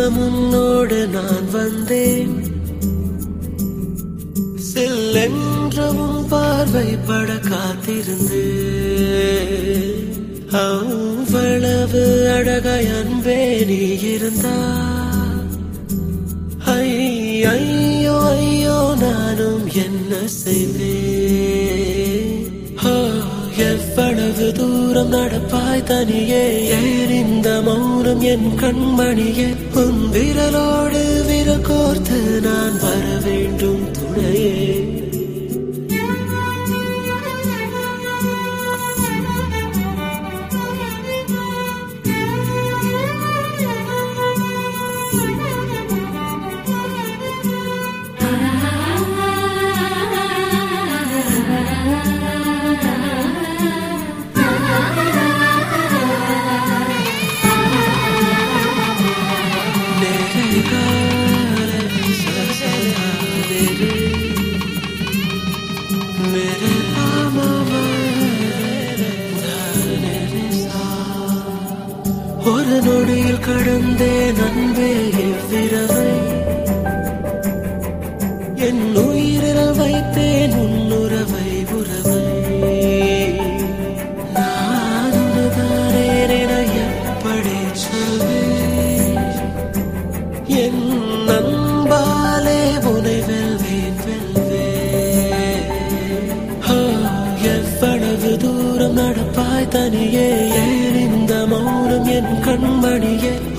நிமிஷம் உன்னோடு நான் வந்தேன் செல்லென்றவும் பார்வை பட காத்திருந்து அவ்வளவு அழகாய் அன்பே நீ இருந்தா ஐ, ஐயோ ஐயோ நானும் என்ன செய்வேன் ஆ, எவ்வளவு தூரம் நடப்பாய் தனியே ஏன் இந்த மௌனம் என் கண்மணியே உன் விரலோடு விரல் கோர்த்து நான் வர வேண்டும் துணையே मेरे गाने सा सा सा रे रे मेरे मामा मेरे தானே ரே சா. ஒரு நொடியில் கடந்தேன் அன்பே இவ்விரவை என் உயிரில் வைத்தேன் உன்னுறவை உறவை நான் உனதானே என எப்படி சொல்வேன் என் நண்பாலே உனை வெல்வேன் வெல்வேன் ஆ, எவ்வளவு தூரம் நடப்பாய் தனியே ஏன் இந்த மௌனம் என் கண்மணியே